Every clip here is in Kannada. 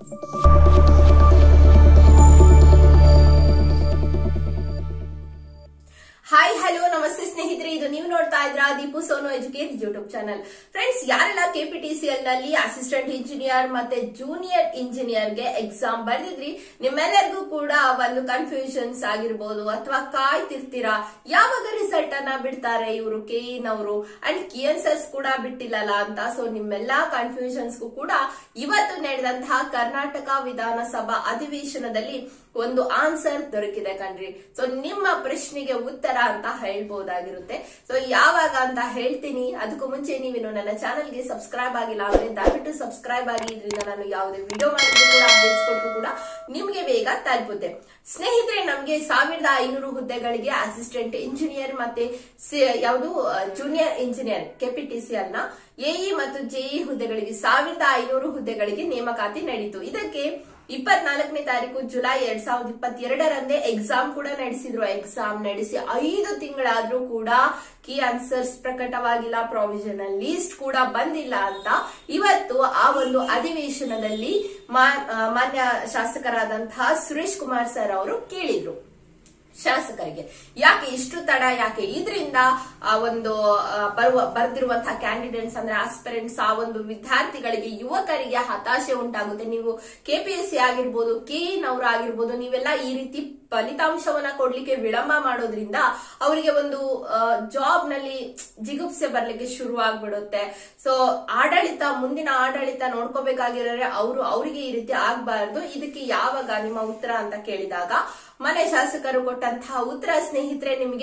ಹಾಯ್ ಹಲೋ ನಮಸ್ತೆ ಸ್ನೇಹಿತರೆ ಇದು ನೀವು ನೋಡ್ತಾ ಇದ್ರ Deepu Sonu educate YouTube channel friends ಯಾರೆಲ್ಲ ಕೆಪಿಟಿಸಿಎಲ್ ನಲ್ಲಿ ಅಸಿಸ್ಟೆಂಟ್ ಇಂಜಿನಿಯರ್ ಮತ್ತೆ ಜೂನಿಯರ್ ಇಂಜಿನಿಯರ್ ಗೆ ಎಕ್ಸಾಮ್ ಬರ್ದಿದ್ರಿ ನಿಮ್ಮೆಲ್ಲರಿಗೂ ಕೂಡ ಒಂದು ಕನ್ಫ್ಯೂಷನ್ಸ್ ಆಗಿರ್ಬೋದು ಅಥವಾ ಕಾಯ್ತಿರ್ತೀರಾ ಯಾವಾಗ ರಿಸಲ್ಟ್ ಅನ್ನ ಬಿಡ್ತಾರೆ ಇವರು ಕೆಇನವರು ಅಂಡ್ ಕಿಯನ್ಸರ್ಸ್ ಕೂಡ ಬಿಟ್ಟಿಲ್ಲಲ್ಲ ಅಂತ ಸೊ ನಿಮ್ಮೆಲ್ಲಾ ಕನ್ಫ್ಯೂಷನ್ಸ್ಗೂ ಕೂಡ ಇವತ್ತು ನಡೆದಂತಹ ಕರ್ನಾಟಕ ವಿಧಾನಸಭಾ ಅಧಿವೇಶನದಲ್ಲಿ ಒಂದು ಆನ್ಸರ್ ದೊರಕಿದೆ ಕಣ್ರಿ ಸೊ ನಿಮ್ಮ ಪ್ರಶ್ನೆಗೆ ಉತ್ತರ ಅಂತ ಹೇಳ್ಬೋದಾಗಿರುತ್ತೆ ಸೊ ಯಾವಾಗ ಅಂತ ಹೇಳ್ತೀನಿ ಅದಕ್ಕೂ ಮುಂಚೆ ನೀವೇನು ನನ್ನ ಚಾನಲ್ಗೆ ಸಬ್ಸ್ಕ್ರೈಬ್ ಆಗಿಲ್ಲ ಅಂದ್ರೆ ದಯವಿಟ್ಟು ಸಬ್ಸ್ಕ್ರೈಬ್ ಆಗಿ ಇದರಿಂದ ನಾನು ಯಾವುದೇ ವಿಡಿಯೋ ಮಾಡಿದ್ರು ಕೂಡ ಅಪ್ಡೇಟ್ಸ್ ಕೊಟ್ಟರು ಕೂಡ ನಿಮ್ಗೆ ಬೇಗ ತಲುಪುತ್ತೆ ಸ್ನೇಹಿತರೆ ನಮ್ಗೆ ಸಾವಿರದ ಐನೂರು ಹುದ್ದೆಗಳಿಗೆ ಅಸಿಸ್ಟೆಂಟ್ ಇಂಜಿನಿಯರ್ ಮತ್ತೆ ಯಾವುದು ಜೂನಿಯರ್ ಇಂಜಿನಿಯರ್ ಕೆಪಿಟಿಸಿಎಲ್ ನ ಎಇ ಮತ್ತು ಜೆಇ ಹುದ್ದೆಗಳಿಗೆ ಸಾವಿರದ ಐನೂರು ಹುದ್ದೆಗಳಿಗೆ ನೇಮಕಾತಿ ನಡೀತು ಇದಕ್ಕೆ ಇಪ್ಪತ್ನಾಲ್ಕನೇ ತಾರೀಕು ಜುಲೈ ಎರಡ್ ಸಾವಿರದ ಇಪ್ಪತ್ತೆರಡರಂದೇ ಎಕ್ಸಾಮ್ ಕೂಡ ನಡೆಸಿದ್ರು ಎಕ್ಸಾಮ್ ನಡೆಸಿ ಐದು ತಿಂಗಳಾದ್ರೂ ಕೂಡ ಕೀ ಆನ್ಸರ್ಸ್ ಪ್ರಕಟವಾಗಿಲ್ಲ ಪ್ರಾವಿಷನಲ್ ಲೀಸ್ಟ್ ಕೂಡ ಬಂದಿಲ್ಲ ಅಂತ ಇವತ್ತು ಆ ಒಂದು ಅಧಿವೇಶನದಲ್ಲಿ ಮಾನ್ಯ ಶಾಸಕರಾದಂತಹ ಸುರೇಶ್ ಕುಮಾರ್ ಸರ್ ಅವರು ಕೇಳಿದ್ರು ಶಾಸಕರಿಗೆ ಯಾಕೆ ಇಷ್ಟು ತಡ ಯಾಕೆ ಇದರಿಂದ ಆ ಒಂದು ಬರುವ ಬರೆದಿರುವಂತಹ ಕ್ಯಾಂಡಿಡೇಟ್ಸ್ ಅಂದ್ರೆ ಆಸ್ಪಿರೆಂಟ್ಸ್ ಆ ಒಂದು ವಿದ್ಯಾರ್ಥಿಗಳಿಗೆ ಯುವಕರಿಗೆ ಹತಾಶೆ ಉಂಟಾಗುತ್ತೆ ನೀವು ಕೆಪಿಎಸ್ಸಿ ಆಗಿರ್ಬೋದು ಕೆಇನವರು ಆಗಿರ್ಬೋದು ನೀವೆಲ್ಲ ಈ ರೀತಿ ಫಲಿತಾಂಶವನ್ನ ಕೊಡ್ಲಿಕ್ಕೆ ವಿಳಂಬ ಮಾಡೋದ್ರಿಂದ ಅವರಿಗೆ ಒಂದು ಜಾಬ್ ನಲ್ಲಿ ಜಿಗುಪ್ಸೆ ಬರ್ಲಿಕ್ಕೆ ಶುರು ಆಗ್ಬಿಡುತ್ತೆ ಸೊ ಆಡಳಿತ ಮುಂದಿನ ಆಡಳಿತ ನೋಡ್ಕೋಬೇಕಾಗಿರೋರೆ ಅವರು ಅವರಿಗೆ ಈ ರೀತಿ ಆಗ್ಬಾರ್ದು ಇದಕ್ಕೆ ಯಾವಾಗ ನಿಮ್ಮ ಉತ್ತರ ಅಂತ ಕೇಳಿದಾಗ ಮನೆ ಶಾಸಕರು ಕೊಟ್ಟಂತಹ ಉತ್ತರ ಸ್ನೇಹಿತರೆ ನಿಮಗೆ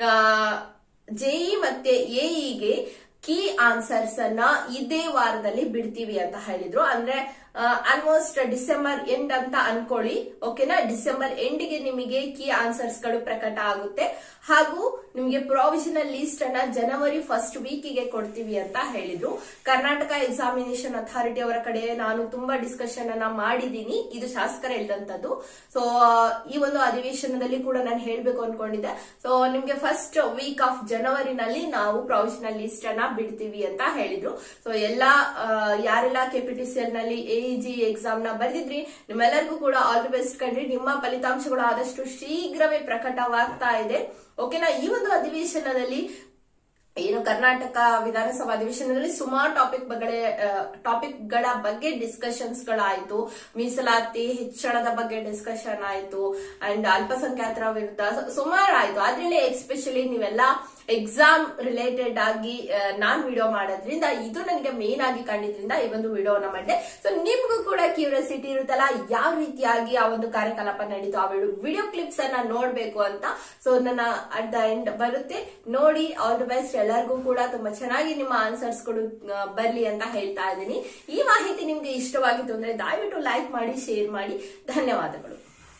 ಜೆಇ ಮತ್ತೆ ಎಇಗೆ ಕೀ ಆನ್ಸರ್ಸ್ ಅನ್ನ ಇದೇ ವಾರದಲ್ಲಿ ಬಿಡ್ತೀವಿ ಅಂತ ಹೇಳಿದ್ರು ಅಂದ್ರೆ ಆಲ್ಮೋಸ್ಟ್ ಡಿಸೆಂಬರ್ ಎಂಡ್ ಅಂತ ಅನ್ಕೊಳ್ಳಿ ಓಕೆನಾ ಡಿಸೆಂಬರ್ ಎಂಡ್ಗೆ ನಿಮಗೆ ಕೀ ಆನ್ಸರ್ಸ್ ಗಳು ಪ್ರಕಟ ಆಗುತ್ತೆ ಹಾಗೂ ನಿಮಗೆ ಪ್ರಾವಿಷನಲ್ ಲಿಸ್ಟ್ ಅನ್ನ ಜನವರಿ ಫಸ್ಟ್ ವೀಕಿಗೆ ಕೊಡ್ತೀವಿ ಅಂತ ಹೇಳಿದ್ರು ಕರ್ನಾಟಕ ಎಕ್ಸಾಮಿನೇಷನ್ ಅಥಾರಿಟಿ ಅವರ ಕಡೆ ನಾನು ತುಂಬಾ ಡಿಸ್ಕಷನ್ ಅನ್ನ ಮಾಡಿದೀನಿ ಇದು ಶಾಸಕರು ಹೇಳಿದಂತದ್ದು ಸೊ ಈ ಒಂದು ಅಧಿವೇಶನದಲ್ಲಿ ಕೂಡ ನಾನು ಹೇಳ್ಬೇಕು ಅನ್ಕೊಂಡಿದ್ದೆ ಸೊ ನಿಮ್ಗೆ ಫಸ್ಟ್ ವೀಕ್ ಆಫ್ ಜನವರಿನಲ್ಲಿ ನಾವು ಪ್ರಾವಿಷನಲ್ ಲಿಸ್ಟ್ ಅನ್ನ ಬಿಡ್ತೀವಿ ಅಂತ ಹೇಳಿದ್ರು ಸೊ ಎಲ್ಲಾ ಯಾರೆಲ್ಲ ಕೆಪಿಟಿಸಿಎಲ್ ನಲ್ಲಿ ಎಇಜಿ ಎಕ್ಸಾಮ್ ನ ಬರೆದಿದ್ರಿ ನಿಮ್ಮೆಲ್ಲರಿಗೂ ಕೂಡ ಆಲ್ ದಿ ಬೆಸ್ಟ್ ಕಂಡ್ರಿ ನಿಮ್ಮ ಫಲಿತಾಂಶಗಳು ಆದಷ್ಟು ಶೀಘ್ರವೇ ಪ್ರಕಟವಾಗ್ತಾ ಇದೆ ಓಕೆನಾ ಈ ಒಂದು ಅಧಿವೇಶನದಲ್ಲಿ ಏನು ಕರ್ನಾಟಕ ವಿಧಾನಸಭಾ ಅಧಿವೇಶನದಲ್ಲಿ ಸುಮಾರು ಟಾಪಿಕ್ ಬಗ್ಗೆ ಟಾಪಿಕ್ ಗಳ ಬಗ್ಗೆ ಡಿಸ್ಕಷನ್ಸ್ ಗಳಾಯ್ತು ಮೀಸಲಾತಿ ಹೆಚ್ಚಳದ ಬಗ್ಗೆ ಡಿಸ್ಕಷನ್ ಆಯ್ತು ಅಂಡ್ ಅಲ್ಪಸಂಖ್ಯಾತರ ವಿರುದ್ಧ ಸುಮಾರು ಆಯ್ತು ಅದ್ರಲ್ಲಿ ಎಕ್ಸ್ಪೆಷಲಿ ನೀವೆಲ್ಲ ಎಕ್ಸಾಮ್ ರಿಲೇಟೆಡ್ ಆಗಿ ನಾನ್ ವಿಡಿಯೋ ಮಾಡೋದ್ರಿಂದ ಇದು ನನಗೆ ಮೇನ್ ಆಗಿ ಕಂಡಿದ್ರಿಂದ ಈ ಒಂದು ವಿಡಿಯೋನ ಮಾಡಿದೆ ಸೊ ನಿಮ್ಗೂ ಕೂಡ ಕ್ಯೂರಿಯಾಸಿಟಿ ಇರುತ್ತಲ್ಲ ಯಾವ ರೀತಿಯಾಗಿ ಆ ಒಂದು ಕಾರ್ಯಕಲಾಪ ನಡೀತು ಆ ವಿಡಿಯೋ ಕ್ಲಿಪ್ಸ್ ಅನ್ನ ನೋಡ್ಬೇಕು ಅಂತ ಸೊ ನನ್ನ ಅಟ್ ದ ಎಂಡ್ ಬರುತ್ತೆ ನೋಡಿ ಆಲ್ ದಿ ಬೆಸ್ಟ್ ಎಲ್ಲರಿಗೂ ಕೂಡ ತುಂಬಾ ಚೆನ್ನಾಗಿ ನಿಮ್ಮ ಆನ್ಸರ್ಸ್ ಗಳು ಬರ್ಲಿ ಅಂತ ಹೇಳ್ತಾ ಇದ್ದೀನಿ ಈ ಮಾಹಿತಿ ನಿಮ್ಗೆ ಇಷ್ಟವಾಗಿತ್ತು ಅಂದ್ರೆ ದಯವಿಟ್ಟು ಲೈಕ್ ಮಾಡಿ ಶೇರ್ ಮಾಡಿ ಧನ್ಯವಾದಗಳು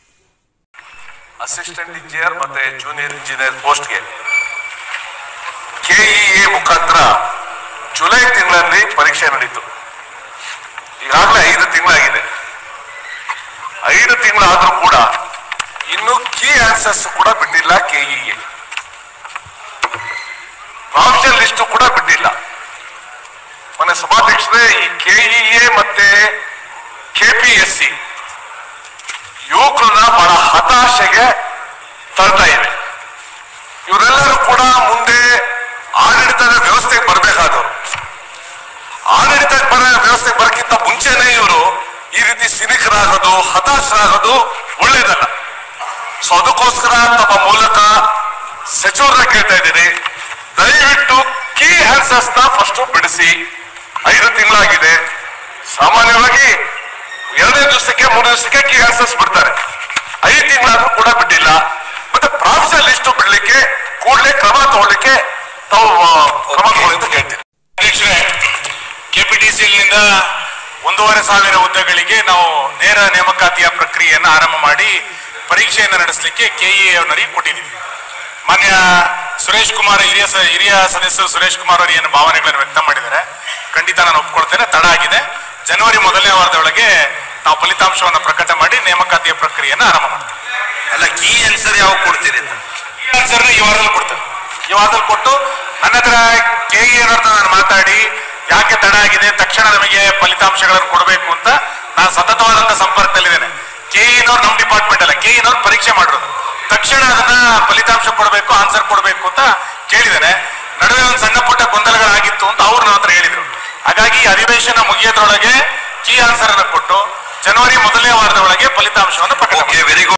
ಅಸಿಸ್ಟೆಂಟ್ ಇಂಜಿನಿಯರ್ ಮತ್ತೆ ಜೂನಿಯರ್ ಇಂಜಿನಿಯರ್ ಪೋಸ್ಟ್ಗೆ ಕೆಇಎ ಮುಖಾಂತರ ಜುಲೈ ತಿಂಗಳಲ್ಲಿ ಪರೀಕ್ಷೆ ನಡೀತು ಈಗಾಗಲೇ ಐದು ತಿಂಗಳಾಗಿದೆ ಐದು ತಿಂಗಳಾದ್ರೂ ಕೂಡ ಇನ್ನು ಕೀ ಆನ್ಸರ್ಸ್ ಕೂಡ ಬಿಟ್ಟಿಲ್ಲ ಕೆಇಎ ಪ್ರಾವಿಷನ್ ಲಿಸ್ಟ್ ಕೂಡ ಬಿಟ್ಟಿಲ್ಲ ಮೊನ್ನೆ ಸಭಾಧ್ಯಕ್ಷರೇ ಈ ಕೆಇಎ ಮತ್ತೆ ಕೆಪಿಎಸ್ಸಿ ಯುವಕರನ್ನ ಬಹಳ ಹತಾಶೆಗೆ ತಳ್ತಾ ಇದೆ ಇವರೆಲ್ಲರೂ ಕೂಡ ಮುಂದೆ ಆಡಳಿತದ ವ್ಯವಸ್ಥೆಗೆ ಬರಬೇಕಾದವರು ಆಡಳಿತ ಬರ ವ್ಯವಸ್ಥೆಗೆ ಬರಕ್ಕಿಂತ ಮುಂಚೆನೆ ಇವರು ಈ ರೀತಿ ಸಿನಿಕರಾಗೋದು ಹತಾಶರಾಗೋದು ಒಳ್ಳೇದಲ್ಲ ಸೊ ಅದಕ್ಕೋಸ್ಕರ ತಮ್ಮ ಮೂಲಕ ಸಚಿವರನ್ನ ಕೇಳ್ತಾ ಇದ್ದೀನಿ ದಯವಿಟ್ಟು ಕೀ ಆನ್ಸರ್ಸ್ ನ ಫಸ್ಟ್ ಬಿಡಿಸಿ ಐದು ತಿಂಗಳಾಗಿದೆ ಸಾಮಾನ್ಯವಾಗಿ ಎರಡನೇ ದಿವಸಕ್ಕೆ ಮೂರನೇ ದಿವಸಕ್ಕೆ ಕೀ ಆನ್ಸರ್ಸ್ ಬಿಡ್ತಾರೆ ಐದು ತಿಂಗಳಾದ್ರೂ ಕೂಡ ಬಿಟ್ಟಿಲ್ಲ ಮತ್ತೆ ಪ್ರಾವಿಷನ್ ಲಿಸ್ಟ್ ಬಿಡ್ಲಿಕ್ಕೆ ಕೂಡಲೇ ಕ್ರಮ ತಗೊಳ್ಳಿಕ್ಕೆ ತಾವು ಕ್ರಮ ತಗೊಳ್ಳಿ ಅಂತ ಕೇಳ್ತೀನಿ ಅಧ್ಯಕ್ಷರೇ ಕೆಪಿಟಿಸಿಎಲ್ ನಿಂದ ಒಂದೂವರೆ ಸಾವಿರ ಹುದ್ದೆಗಳಿಗೆ ನಾವು ನೇರ ನೇಮಕಾತಿಯ ಪ್ರಕ್ರಿಯೆಯನ್ನು ಆರಂಭ ಮಾಡಿ ಪರೀಕ್ಷೆಯನ್ನು ನಡೆಸಲಿಕ್ಕೆ ಕೆಇಎ ಅವರಿಗೆ ಕೊಟ್ಟಿದ್ದೀವಿ ಮಾನ್ಯ ಸುರೇಶ್ ಕುಮಾರ್ ಹಿರಿಯ ಸ- ಹಿರಿಯ ಸದಸ್ಯರು ಸುರೇಶ್ ಕುಮಾರ್ ಅವರು ಏನು ಭಾವನೆಗಳನ್ನು ವ್ಯಕ್ತ ಮಾಡಿದ್ದಾರೆ ಖಂಡಿತ ನಾನು ಒಪ್ಕೊಳ್ತೇನೆ ತಡ ಆಗಿದೆ ಜನವರಿ ಮೊದಲನೇ ವಾರದೊಳಗೆ ನಾವು ಫಲಿತಾಂಶವನ್ನು ಪ್ರಕಟ ಮಾಡಿ ನೇಮಕಾತಿಯ ಪ್ರಕ್ರಿಯೆಯನ್ನು ಆರಂಭ ಮಾಡ್ತೀವಿ ಅಲ್ಲ ಕೀ ಆನ್ಸರ್ ಯಾವ ಕೊಡ್ತೀರಿ ಅಂತ ಆನ್ಸರ್ ಈ ವಾರದಲ್ಲಿ ಕೊಡ್ತೇವೆ ಈ ವಾರದಲ್ಲಿ ಕೊಟ್ಟು ನನ್ನ ಹತ್ರ ಕೆ ನಾನು ಮಾತಾಡಿ ಯಾಕೆ ತಡ ಆಗಿದೆ ತಕ್ಷಣ ನಮಗೆ ಫಲಿತಾಂಶಗಳನ್ನು ಕೊಡಬೇಕು ಅಂತ ನಾನು ಸತತವಾದಂತ ಸಂಪರ್ಕದಲ್ಲಿದ್ದೇನೆ ಕೆಇನವ್ರು ನಮ್ಮ ಡಿಪಾರ್ಟ್ಮೆಂಟ್ ಅಲ್ಲ ಕೆಇನವ್ರು ಪರೀಕ್ಷೆ ಮಾಡಿರೋದು ತಕ್ಷಣ ಅದನ್ನ ಫಲಿತಾಂಶ ಕೊಡಬೇಕು ಆನ್ಸರ್ ಕೊಡಬೇಕು ಅಂತ ಕೇಳಿದ್ದೇನೆ ನಡುವೆ ಒಂದು ಸಣ್ಣ ಪುಟ್ಟ ಗೊಂದಲಗಳಾಗಿತ್ತು ಅಂತ ಅವ್ರು ನನ್ನ ಹತ್ರ ಹೇಳಿದ್ರು ಹಾಗಾಗಿ ಈ ಅಧಿವೇಶನ ಮುಗಿಯೋದ್ರೊಳಗೆ ಕೀ ಆನ್ಸರ್ ಅನ್ನು ಕೊಟ್ಟು ಜನವರಿ ಮೊದಲನೇ ವಾರದ ಒಳಗೆ ಫಲಿತಾಂಶವನ್ನು ಪ್ರಕಟ ಓಕೆ ವೆರಿ ಗುಡ್